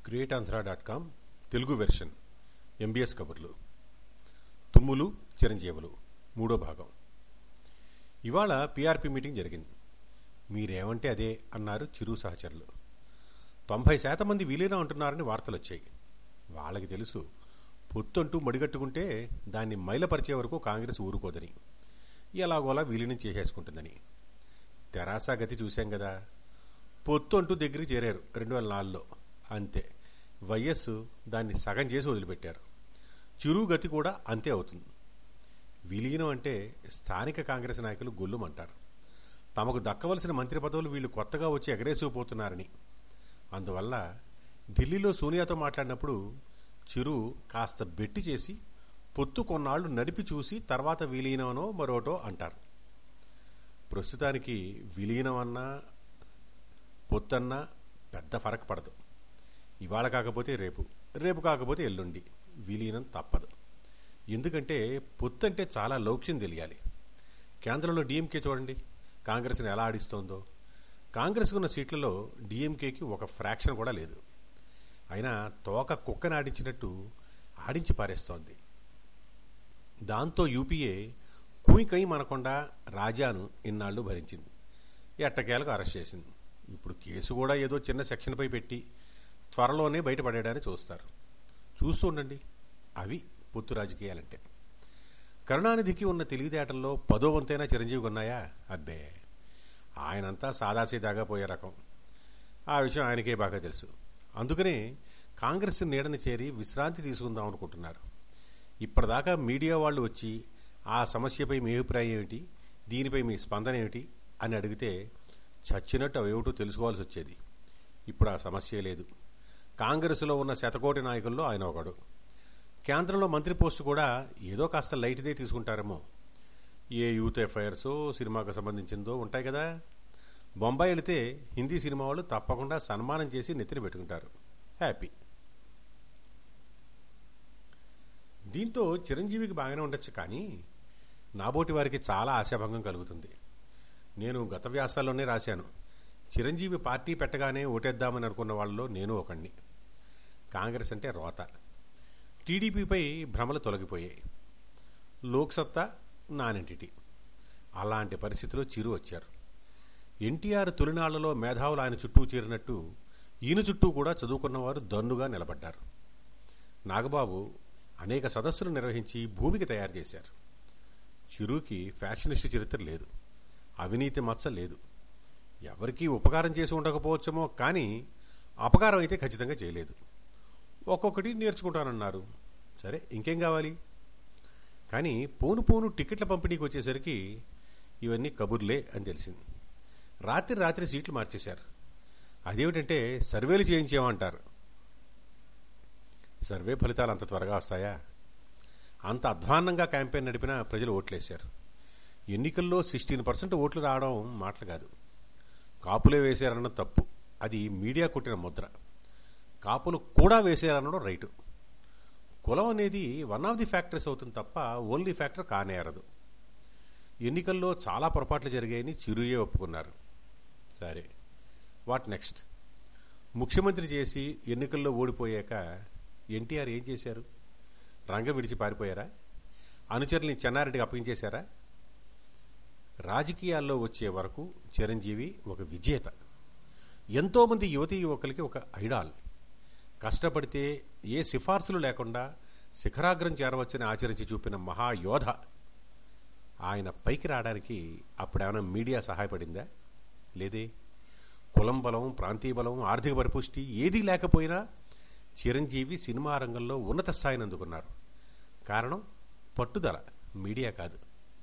great Andhra dot com Telugu version MBS కబుర్లు తుమ్ములు చిరంజీవులు మూడో భాగం ఇవాళ పీఆర్పీ మీటింగ్ జరిగింది మీరేమంటే అదే అన్నారు చిరు సహచరులు తొంభై శాతం మంది వీలీనా ఉంటున్నారని వార్తలు వచ్చాయి వాళ్ళకి తెలుసు పొత్తంటూ మడిగట్టుకుంటే దాన్ని మైలపరిచే వరకు కాంగ్రెస్ ఊరుకోదని ఎలాగోలా విలీనం చేసేసుకుంటుందని తెరాస గతి చూశాం కదా పొత్తు అంటూ దగ్గరికి చేరారు రెండు వేల నాలుగులో అంతే వైఎస్ దాన్ని సగం చేసి వదిలిపెట్టారు చిరువు గతి కూడా అంతే అవుతుంది విలీనం అంటే స్థానిక కాంగ్రెస్ నాయకులు గొల్లుమంటారు తమకు దక్కవలసిన మంత్రి పదవులు వీళ్ళు కొత్తగా వచ్చి ఎగరేసుకుపోతున్నారని అందువల్ల ఢిల్లీలో సోనియాతో మాట్లాడినప్పుడు చిరు కాస్త బెట్టి చేసి పొత్తు కొన్నాళ్లు నడిపి చూసి తర్వాత విలీనమనో మరోటో అంటారు ప్రస్తుతానికి విలీనం అన్నా పొత్తన్నా పెద్ద ఫరక్ పడదు ఇవాళ కాకపోతే రేపు రేపు కాకపోతే ఎల్లుండి విలీనం తప్పదు ఎందుకంటే పొత్తు అంటే చాలా లౌక్యం తెలియాలి కేంద్రంలో డిఎంకే చూడండి కాంగ్రెస్ని ఎలా ఆడిస్తోందో కాంగ్రెస్కు ఉన్న సీట్లలో డిఎంకేకి ఒక ఫ్రాక్షన్ కూడా లేదు అయినా తోక కుక్కని ఆడించినట్టు ఆడించి పారేస్తోంది దాంతో యూపీఏ కుయికై మనకుండా రాజాను ఇన్నాళ్ళు భరించింది ఎట్టకేలకు అరెస్ట్ చేసింది ఇప్పుడు కేసు కూడా ఏదో చిన్న సెక్షన్పై పెట్టి త్వరలోనే బయటపడేయడానికి చూస్తారు చూస్తూ ఉండండి అవి పొత్తు రాజకీయాలంటే కరుణానిధికి ఉన్న తెలివితేటల్లో పదో వంతైనా చిరంజీవికి ఉన్నాయా అబ్బే ఆయనంతా సాదాసీదాగా పోయే రకం ఆ విషయం ఆయనకే బాగా తెలుసు అందుకనే కాంగ్రెస్ నీడని చేరి విశ్రాంతి తీసుకుందాం అనుకుంటున్నారు ఇప్పటిదాకా మీడియా వాళ్ళు వచ్చి ఆ సమస్యపై మీ అభిప్రాయం ఏమిటి దీనిపై మీ స్పందన ఏమిటి అని అడిగితే చచ్చినట్టు అవేమిటో తెలుసుకోవాల్సి వచ్చేది ఇప్పుడు ఆ సమస్య లేదు కాంగ్రెస్లో ఉన్న శతకోటి నాయకుల్లో ఆయన ఒకడు కేంద్రంలో మంత్రి పోస్టు కూడా ఏదో కాస్త లైట్దే తీసుకుంటారేమో ఏ యూత్ ఎఫ్ఐఆర్సో సినిమాకు సంబంధించిందో ఉంటాయి కదా బొంబాయి వెళితే హిందీ సినిమా వాళ్ళు తప్పకుండా సన్మానం చేసి నెత్తిన పెట్టుకుంటారు హ్యాపీ దీంతో చిరంజీవికి బాగానే ఉండొచ్చు కానీ నాబోటి వారికి చాలా ఆశాభంగం కలుగుతుంది నేను గత వ్యాసాల్లోనే రాశాను చిరంజీవి పార్టీ పెట్టగానే ఓటేద్దామని అనుకున్న వాళ్ళలో నేను ఒకణ్ణి కాంగ్రెస్ అంటే రోత టీడీపీపై భ్రమలు తొలగిపోయాయి లోక్సత్తా నాన్ ఎంటిటీ అలాంటి పరిస్థితిలో చిరు వచ్చారు ఎన్టీఆర్ తొలినాళ్లలో మేధావులు ఆయన చుట్టూ చేరినట్టు ఈయన చుట్టూ కూడా చదువుకున్నవారు దన్నుగా నిలబడ్డారు నాగబాబు అనేక సదస్సులు నిర్వహించి భూమికి తయారు చేశారు చిరుకి ఫ్యాక్షనిస్ట్ చరిత్ర లేదు అవినీతి మచ్చ లేదు ఎవరికీ ఉపకారం చేసి ఉండకపోవచ్చేమో కానీ అపకారం అయితే ఖచ్చితంగా చేయలేదు ఒక్కొక్కటి నేర్చుకుంటానన్నారు సరే ఇంకేం కావాలి కానీ పోను పోను టికెట్ల పంపిణీకి వచ్చేసరికి ఇవన్నీ కబుర్లే అని తెలిసింది రాత్రి రాత్రి సీట్లు మార్చేశారు అదేమిటంటే సర్వేలు చేయించామంటారు సర్వే ఫలితాలు అంత త్వరగా వస్తాయా అంత అధ్వాన్నంగా క్యాంపెయిన్ నడిపిన ప్రజలు ఓట్లేశారు ఎన్నికల్లో సిక్స్టీన్ పర్సెంట్ ఓట్లు రావడం మాటలు కాదు కాపులే వేశారన్న తప్పు అది మీడియా కొట్టిన ముద్ర కాపులు కూడా వేశారనడం రైటు కులం అనేది వన్ ఆఫ్ ది ఫ్యాక్టర్స్ అవుతుంది తప్ప ఓన్లీ ఫ్యాక్టర్ కానేరదు ఎన్నికల్లో చాలా పొరపాట్లు జరిగాయని చిరుయే ఒప్పుకున్నారు సరే వాట్ నెక్స్ట్ ముఖ్యమంత్రి చేసి ఎన్నికల్లో ఓడిపోయాక ఎన్టీఆర్ ఏం చేశారు రంగ విడిచి పారిపోయారా అనుచరుల్ని చెన్నారెడ్డికి అప్పగించేశారా రాజకీయాల్లో వచ్చే వరకు చిరంజీవి ఒక విజేత ఎంతోమంది యువతీ యువకులకి ఒక ఐడాల్ కష్టపడితే ఏ సిఫార్సులు లేకుండా శిఖరాగ్రం చేరవచ్చని ఆచరించి చూపిన మహాయోధ ఆయన పైకి రావడానికి అప్పుడేమైనా మీడియా సహాయపడిందా లేదే కులం బలం ప్రాంతీయ బలం ఆర్థిక పరిపుష్టి ఏదీ లేకపోయినా చిరంజీవి సినిమా రంగంలో ఉన్నత స్థాయిని అందుకున్నారు కారణం పట్టుదల మీడియా కాదు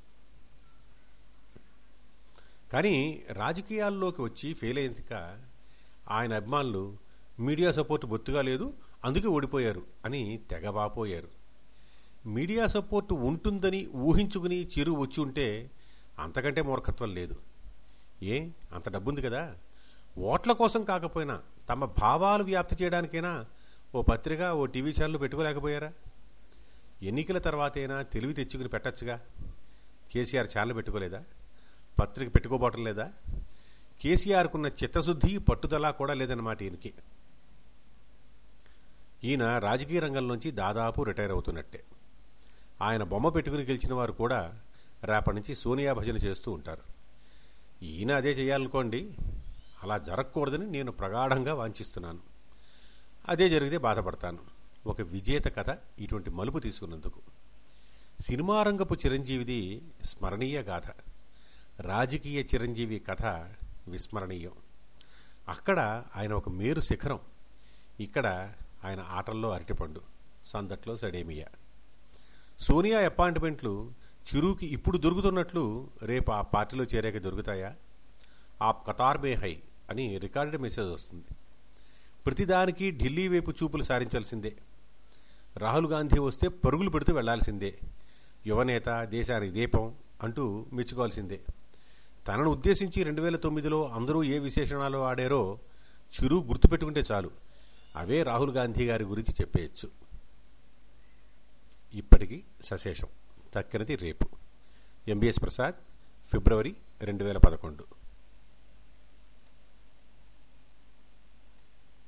కానీ రాజకీయాల్లోకి వచ్చి ఫెయిల్ అయ్యాక ఆయన అభిమానులు మీడియా సపోర్ట్ బొత్తుగా లేదు అందుకే ఓడిపోయారు అని తెగవాపోయారు మీడియా సపోర్ట్ ఉంటుందని ఊహించుకుని చిరు వచ్చి ఉంటే అంతకంటే మూర్ఖత్వం లేదు ఏ అంత డబ్బుంది కదా ఓట్ల కోసం కాకపోయినా తమ భావాలు వ్యాప్తి చేయడానికైనా ఓ పత్రిక ఓ టీవీ ఛానల్ పెట్టుకోలేకపోయారా ఎన్నికల తర్వాతైనా తెలివి తెచ్చుకుని పెట్టచ్చుగా కేసీఆర్ ఛానల్ పెట్టుకోలేదా పత్రిక పెట్టుకోబోవటం లేదా కేసీఆర్కున్న చిత్తశుద్ధి పట్టుదల కూడా లేదన్నమాట ఈయనకి ఈయన రాజకీయ రంగంలోంచి దాదాపు రిటైర్ అవుతున్నట్టే ఆయన బొమ్మ పెట్టుకుని గెలిచిన వారు కూడా రేపటి నుంచి సోనియా భజన చేస్తూ ఉంటారు ఈయన అదే చేయాలనుకోండి అలా జరగకూడదని నేను ప్రగాఢంగా వాంఛిస్తున్నాను అదే జరిగితే బాధపడతాను ఒక విజేత కథ ఇటువంటి మలుపు తీసుకున్నందుకు సినిమా రంగపు చిరంజీవిది స్మరణీయ గాథ రాజకీయ చిరంజీవి కథ విస్మరణీయం అక్కడ ఆయన ఒక మేరు శిఖరం ఇక్కడ ఆయన ఆటల్లో అరటిపండు సందట్లో సడేమియా సోనియా అపాయింట్మెంట్లు చిరుకి ఇప్పుడు దొరుకుతున్నట్లు రేపు ఆ పార్టీలో చేరాక దొరుకుతాయా ఆ కతార్ మే హై అని రికార్డెడ్ మెసేజ్ వస్తుంది ప్రతిదానికి ఢిల్లీ వైపు చూపులు సారించాల్సిందే రాహుల్ గాంధీ వస్తే పరుగులు పెడుతూ వెళ్లాల్సిందే యువనేత దేశానికి దీపం అంటూ మెచ్చుకోవాల్సిందే తనను ఉద్దేశించి రెండు వేల తొమ్మిదిలో అందరూ ఏ విశేషణాలు ఆడారో చిరు గుర్తుపెట్టుకుంటే చాలు అవే రాహుల్ గాంధీ గారి గురించి చెప్పేయచ్చు ఇప్పటికి సశేషం తక్కినది రేపు ఎంబీఎస్ ప్రసాద్ ఫిబ్రవరి రెండు వేల పదకొండు